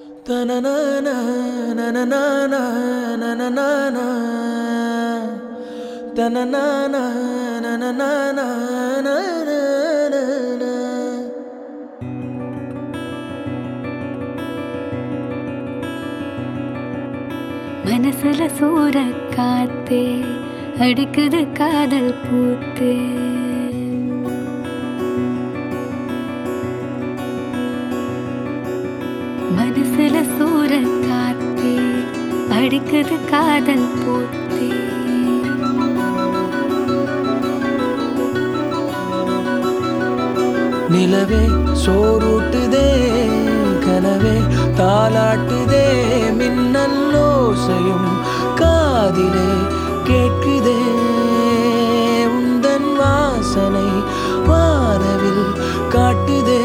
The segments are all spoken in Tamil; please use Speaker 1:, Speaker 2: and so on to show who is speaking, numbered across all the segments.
Speaker 1: தனனானா, நனனானா, நனனானா. தனனானா, நனனானா, நனனானா.
Speaker 2: மனசுல சூற காத்தே அடிக்குது காதல் பூத்தே மனசுல சூற காத்தே அடிக்குது காதல் பூத்தே
Speaker 1: நிலவே சோறுட்டுதே கனவே தாலாட்டுதே மின்னல்லோசையும் காதிலே கேட்குதே உந்தன் வாசனை வானவில் காட்டுதே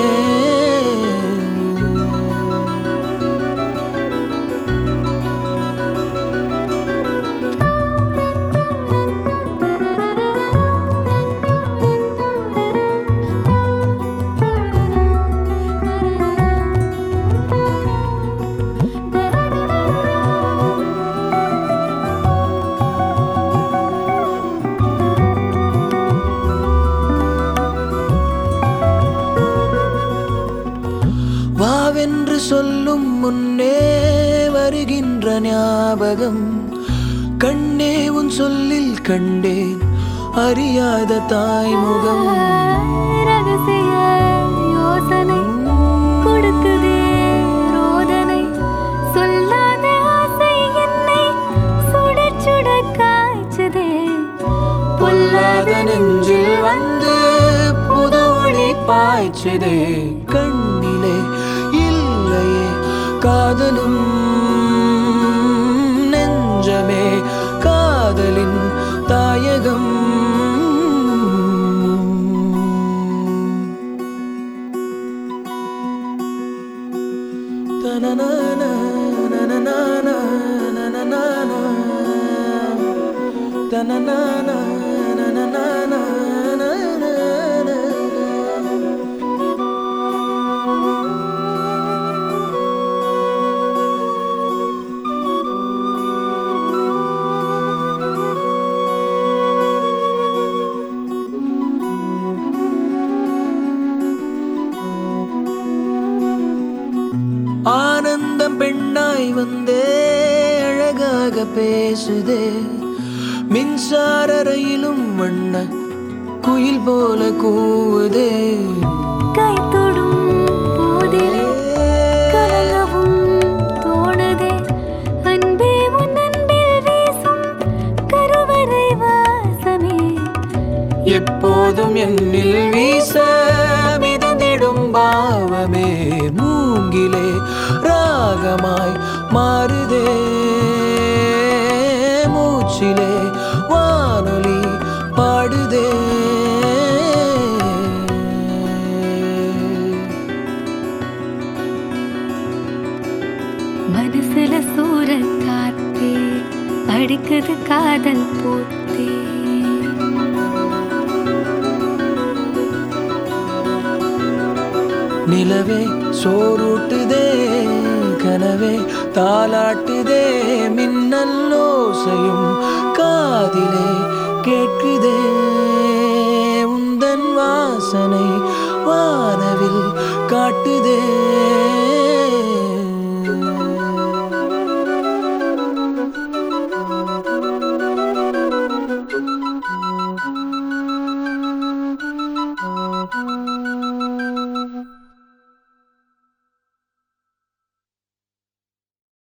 Speaker 1: வாவென்று சொல்லும் முன்னே வருகின்ற ஞாபகம் கண்ணே உன் சொல்லில் கண்டேன் அறியாத தாய்முகம்
Speaker 2: ரகசிய யோசனை கொடுக்குதே ரோதனை சொல்லாத ஆசை என்னை சுட சுட காய்ச்சதே
Speaker 1: பொல்லாத நெஞ்சில் வந்து புது ஒளி பாய்ச்சதே கண்ணிலே இல்லையே காதலும் நெஞ்சமே காதலின் தாயகம் தனனானா, நனனானா, நனனானா. தனனானா, நனனானா, நனனானா. ஆனந்தம் பெண்ணாய் வந்தே அழகாக பேசுதே மின்சார ரயிலும் வண்ண குயில் போல கூவுதே
Speaker 2: கை தொடும் போதிலே கலங்கவும் தோணுதே அன்பே உன் அன்பில் வீசும் கருவறை வாசமே
Speaker 1: எப்போதும் என்னில் வீச மிதந்திடும் பாவமே மூங்கிலே ராகமாய் மாறுதே மூச்சிலே வானொலி பாடுதே
Speaker 2: மனசுல சூற காத்தே அடிக்குது காதல் பூத்தே
Speaker 1: நிலவே சோறுட்டுதே கனவே தாலாட்டுதே மின்னல்லோசையும் காதிலே கேட்குதே உந்தன் வாசனை வானவில் காட்டுதே